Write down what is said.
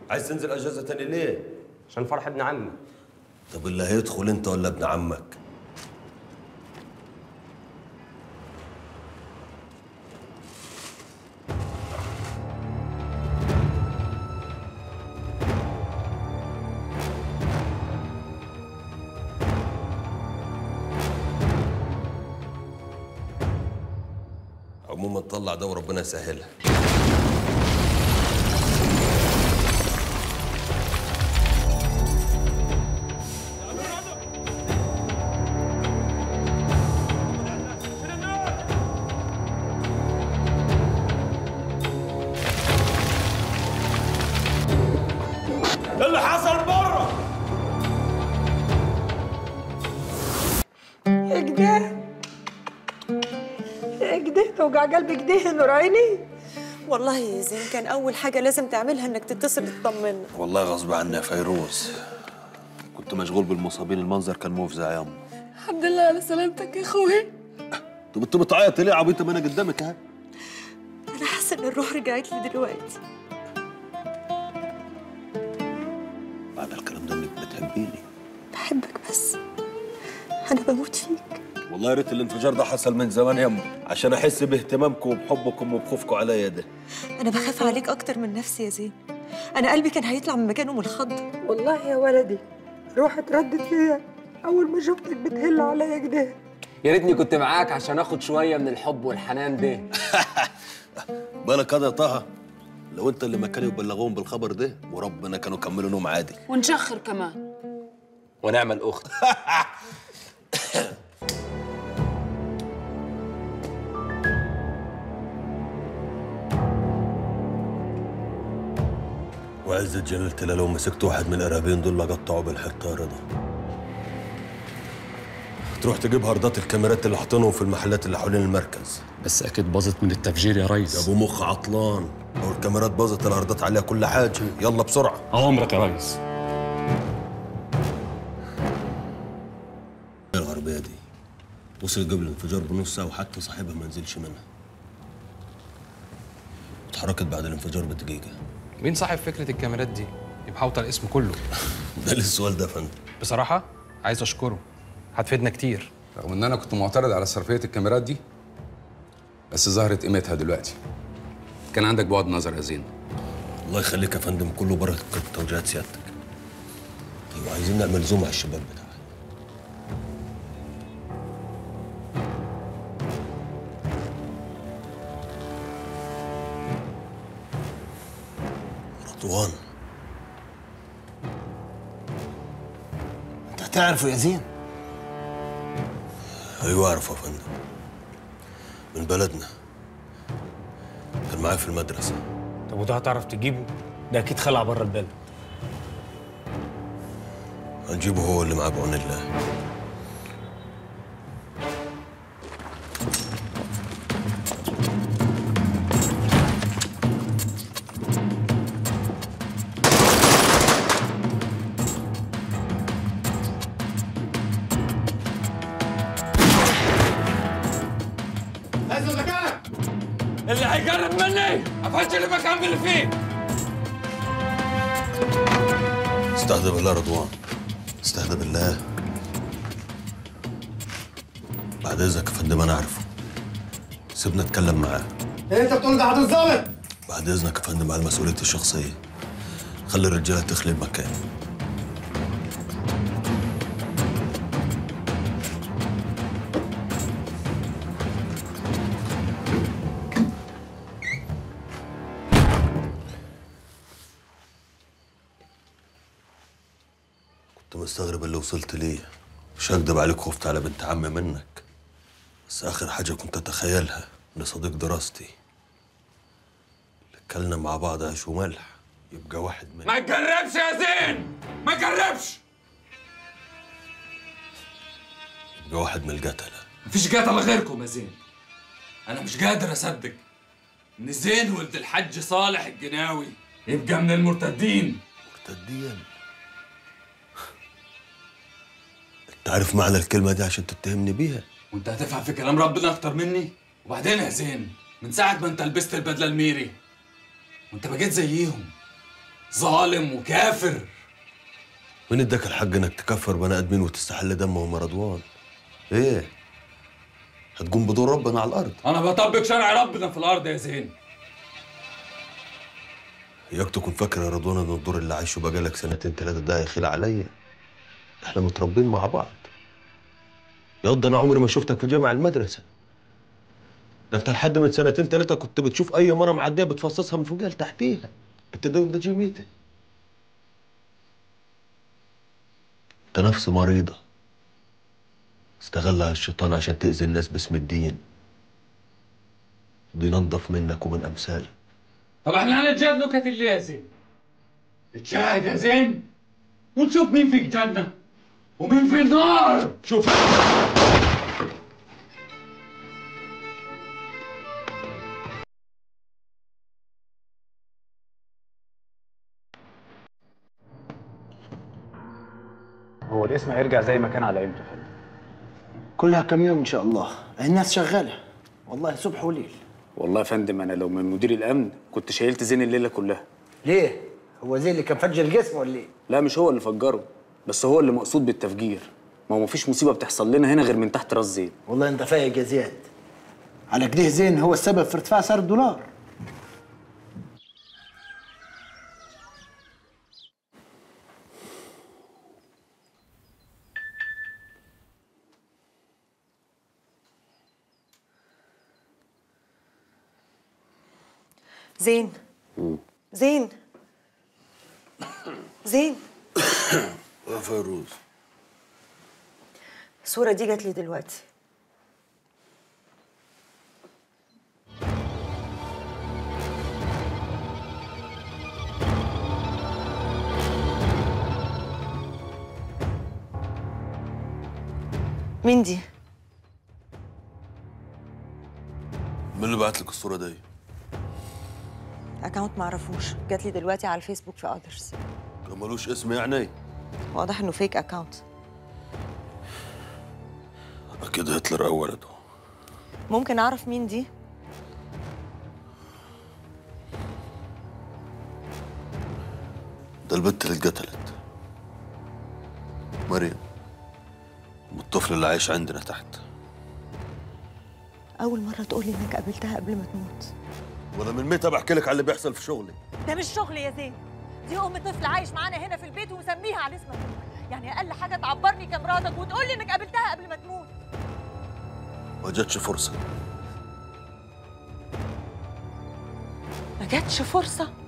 عايز تنزل اجازه تاني ليه عشان فرح ابن عمي طب اللي هيدخل انت ولا ابن عمك عموما طلع ده وربنا يسهلها اللي حصل بره كده كده توجع قلبي كده يا نور عيني والله يا زين كان أول حاجة لازم تعملها إنك تتصل تطمنا والله غصب عني يا فيروز كنت مشغول بالمصابين المنظر كان مفزع يا أم الحمد لله على سلامتك يا أخوي طب انت بتعيط ليه يا عبيطه ما انا قدامك اهي أنا حاسة إن الروح رجعت لي دلوقتي بعد الكلام ده انك بتحبيني بحبك بس أنا بموت فيك والله يا ريت الانفجار ده حصل من زمان يا أم عشان احس باهتمامكم وبحبكم وبخوفكم عليا ده أنا بخاف عليك أكتر من نفسي يا زين أنا قلبي كان هيطلع من مكانه من الخض والله يا ولدي روحي اتردت فيا اول ما شفتك بتهل عليا كده يا ريتني كنت معاك عشان اخد شويه من الحب والحنان ده بالك هذا يا طه لو انت اللي مكاني وبلغوهم بالخبر ده وربنا كانوا كملوا نوم عادي ونشخر كمان ونعمل اخت وعزة جلالة الله لو مسكت واحد من الارهابيين دول لقطعه بالحته يا رضا تروح تجيب هاردات الكاميرات اللي حاطينهم في المحلات اللي حوالين المركز بس اكيد باظت من التفجير يا يا ريس ابو مخ عطلان لو الكاميرات باظت الهاردات عليها كل حاجه يلا بسرعه اوامرك يا ريس الغربيه دي وصلت قبل الانفجار بنص ساعه وحتى صاحبها ما نزلش منها اتحركت بعد الانفجار بدقيقه مين صاحب فكرة الكاميرات دي؟ يبقى حوطة الاسم كله ده ليه السؤال ده يا فندم بصراحة عايز أشكره هتفيدنا كتير رغم ان انا كنت معترض على صرفيه الكاميرات دي بس ظهرت قيمتها دلوقتي كان عندك بعد نظر يا زين الله يخليك يا فندم كله بركه توجيهات سيادتك طيب عايزين نعمل زوم على الشباب بتاعنا رضوان انت هتعرفه يا زين ايوه اعرفه يا فندم من بلدنا كان معايا في المدرسه طب وده هتعرف تجيبه؟ ده اكيد خلع بره البلد هنجيبه هو اللي معاه بعون الله اللي هيقرب مني أفجر المكان اللي فيه استهدى بالله رضوان استهدى بالله بعد اذنك يا فندم انا عارفه سيبنا اتكلم معاه ايه انت بتقول ده هتتظبط بعد اذنك يا فندم على مسؤوليتي الشخصيه خلي الرجاله تخلي المكان كنت مستغرب اللي وصلت ليه مش هكدب عليك خفت على بنت عمي منك بس اخر حاجه كنت اتخيلها ان صديق دراستي اللي اكلنا مع بعض عيش وملح يبقى واحد من ما تجربش يا زين ما تجربش يبقى واحد من القتله مفيش قتلة غيركم يا زين أنا مش قادر أصدق إن زين ولد الحج صالح الجناوي يبقى من المرتدين مرتدين انت عارف معنى الكلمه دي عشان تتهمني بيها وأنت هتفهم في كلام ربنا أكتر مني وبعدين يا زين من ساعة ما أنت لبست البدلة الميري وأنت بقيت زيهم ظالم وكافر مين اداك الحق انك تكفر بني ادمين وتستحل دمهم يا رضوان ايه هتقوم بدور ربنا على الارض انا بطبق شرع ربنا في الارض يا زين اياك تكون فاكر يا رضوان ان الدور اللي عايشه بقالك سنتين ثلاثه ده هيخيل عليا احنا متربيين مع بعض يا ده انا عمري ما شفتك في جامع المدرسه ده انت لحد من سنتين ثلاثه كنت بتشوف اي مره معديه بتفصصها من فوقها لتحتيها انت ده ده جميته انت نفس مريضه استغلها الشيطان عشان تاذي الناس باسم الدين دي ننضف منك ومن امثالك طب احنا هنتجاهد نكت اللي يا زين نتجاهد يا زين ونشوف مين في الجنة ومين في النار شوف هو الاسم هيرجع زي ما كان على قيمته فندم كلها كم يوم ان شاء الله الناس شغاله والله صبح وليل والله يا فندم انا لو من مدير الامن كنت شيلت زين الليله كلها ليه هو زي اللي كان فجر الجسم ولا ايه لا مش هو اللي فجره بس هو اللي مقصود بالتفجير ما هو مفيش مصيبه بتحصل لنا هنا غير من تحت راس زين والله انت فايق يا زياد على كده زين هو السبب في ارتفاع سعر الدولار زين زين زين يا فيروز الصورة دي جات لي دلوقتي مين دي؟ مين اللي بعت لك الصوره دي اكونت معرفوش جات لي دلوقتي على الفيسبوك في اذرز ده ملوش اسم يعني واضح انه فيك اكونت اكيد هتلر او ولده ممكن اعرف مين دي؟ ده البنت اللي اتقتلت مريم ام الطفل اللي عايش عندنا تحت اول مرة تقولي انك قابلتها قبل ما تموت وانا من متى بحكي لك على اللي بيحصل في شغلي ده مش شغل يا زين دي ام طفل عايش معانا هنا في البيت ومسميها على اسمك يعني اقل حاجه تعبرني كمراتك وتقول لي انك قابلتها قبل ما تموت ما جاتش فرصه ما جاتش فرصه